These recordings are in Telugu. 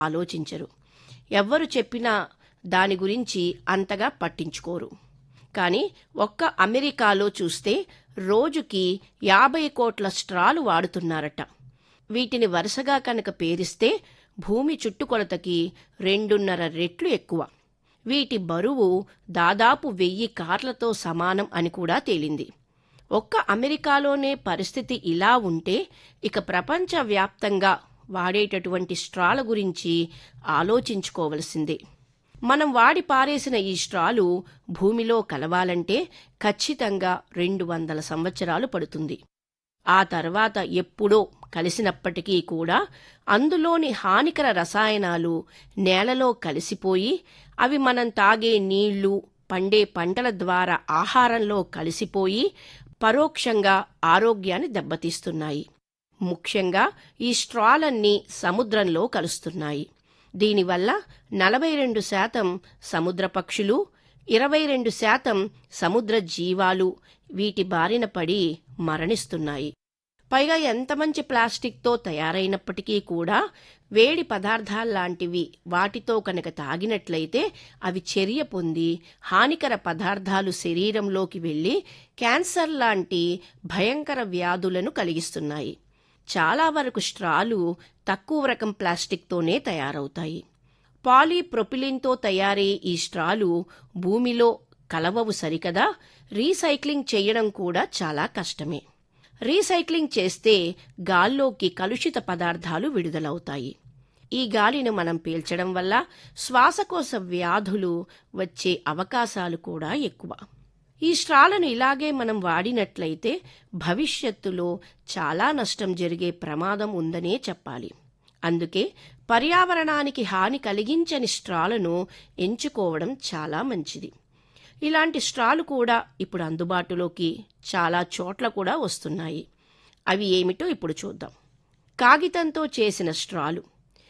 ఆలోచించరు ఎవ్వరు చెప్పినా దాని గురించి అంతగా పట్టించుకోరు కానీ ఒక్క అమెరికాలో చూస్తే రోజుకి యాభై కోట్ల స్ట్రాలు వాడుతున్నారట వీటిని వరుసగా కనుక పేరిస్తే భూమి చుట్టుకొలతకి రెండున్నర రెట్లు ఎక్కువ వీటి బరువు దాదాపు వెయ్యి కార్లతో సమానం అని కూడా తేలింది ఒక్క అమెరికాలోనే పరిస్థితి ఇలా ఉంటే ఇక ప్రపంచవ్యాప్తంగా వాడేటటువంటి స్ట్రాల గురించి ఆలోచించుకోవలసిందే మనం వాడి పారేసిన ఈ స్ట్రాలు భూమిలో కలవాలంటే ఖచ్చితంగా రెండు వందల సంవత్సరాలు పడుతుంది ఆ తర్వాత ఎప్పుడో కలిసినప్పటికీ కూడా అందులోని హానికర రసాయనాలు నేలలో కలిసిపోయి అవి మనం తాగే నీళ్లు పండే పంటల ద్వారా ఆహారంలో కలిసిపోయి పరోక్షంగా ఆరోగ్యాన్ని దెబ్బతీస్తున్నాయి ముఖ్యంగా ఈ స్ట్రాలన్నీ సముద్రంలో కలుస్తున్నాయి దీనివల్ల నలభై రెండు శాతం సముద్ర పక్షులు ఇరవై రెండు శాతం సముద్ర జీవాలు వీటి బారిన పడి మరణిస్తున్నాయి పైగా ఎంత మంచి ప్లాస్టిక్తో తయారైనప్పటికీ కూడా వేడి పదార్థాల్లాంటివి వాటితో కనుక తాగినట్లయితే అవి చర్య పొంది హానికర పదార్థాలు శరీరంలోకి వెళ్ళి క్యాన్సర్ లాంటి భయంకర వ్యాధులను కలిగిస్తున్నాయి చాలా వరకు స్ట్రాలు తక్కువ రకం ప్లాస్టిక్తోనే తయారవుతాయి పాలీప్రొపిలిన్తో తయారయ్యే ఈ స్ట్రాలు భూమిలో కలవవు సరికదా రీసైక్లింగ్ చేయడం కూడా చాలా కష్టమే రీసైక్లింగ్ చేస్తే గాల్లోకి కలుషిత పదార్థాలు విడుదలవుతాయి ఈ గాలిని మనం పీల్చడం వల్ల శ్వాసకోశ వ్యాధులు వచ్చే అవకాశాలు కూడా ఎక్కువ ఈ స్ట్రాలను ఇలాగే మనం వాడినట్లయితే భవిష్యత్తులో చాలా నష్టం జరిగే ప్రమాదం ఉందనే చెప్పాలి అందుకే పర్యావరణానికి హాని కలిగించని స్ట్రాలను ఎంచుకోవడం చాలా మంచిది ఇలాంటి స్ట్రాలు కూడా ఇప్పుడు అందుబాటులోకి చాలా చోట్ల కూడా వస్తున్నాయి అవి ఏమిటో ఇప్పుడు చూద్దాం కాగితంతో చేసిన స్ట్రాలు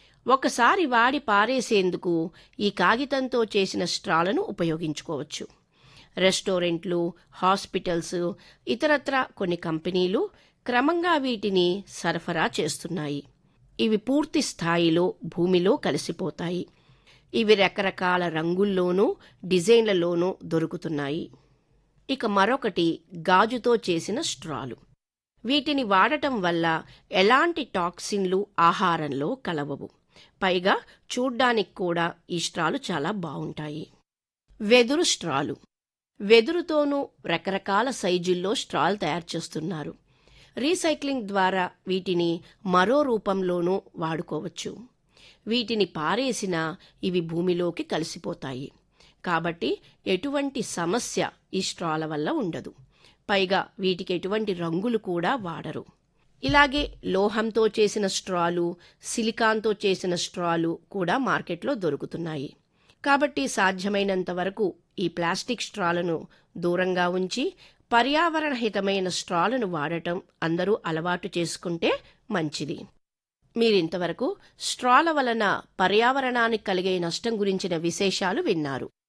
ఒకసారి వాడి పారేసేందుకు ఈ కాగితంతో చేసిన స్ట్రాలను ఉపయోగించుకోవచ్చు రెస్టారెంట్లు హాస్పిటల్స్ ఇతరత్ర కొన్ని కంపెనీలు క్రమంగా వీటిని సరఫరా చేస్తున్నాయి ఇవి పూర్తి స్థాయిలో భూమిలో కలిసిపోతాయి ఇవి రకరకాల రంగుల్లోనూ డిజైన్లలోనూ దొరుకుతున్నాయి ఇక మరొకటి గాజుతో చేసిన స్ట్రాలు వీటిని వాడటం వల్ల ఎలాంటి టాక్సిన్లు ఆహారంలో కలవవు పైగా చూడ్డానికి కూడా ఈ స్ట్రాలు చాలా బావుంటాయి వెదురు స్ట్రాలు వెదురుతోనూ రకరకాల సైజుల్లో స్ట్రాలు తయారు చేస్తున్నారు రీసైక్లింగ్ ద్వారా వీటిని మరో రూపంలోనూ వాడుకోవచ్చు వీటిని పారేసినా ఇవి భూమిలోకి కలిసిపోతాయి కాబట్టి ఎటువంటి సమస్య ఈ స్ట్రాల వల్ల ఉండదు పైగా వీటికి ఎటువంటి రంగులు కూడా వాడరు ఇలాగే లోహంతో చేసిన స్ట్రాలు సిలికాన్తో చేసిన స్ట్రాలు కూడా మార్కెట్లో దొరుకుతున్నాయి కాబట్టి సాధ్యమైనంత వరకు ఈ ప్లాస్టిక్ స్ట్రాలను దూరంగా ఉంచి పర్యావరణ హితమైన స్ట్రాలను వాడటం అందరూ అలవాటు చేసుకుంటే మంచిది మీరింతవరకు స్ట్రాల వలన పర్యావరణానికి కలిగే నష్టం గురించిన విశేషాలు విన్నారు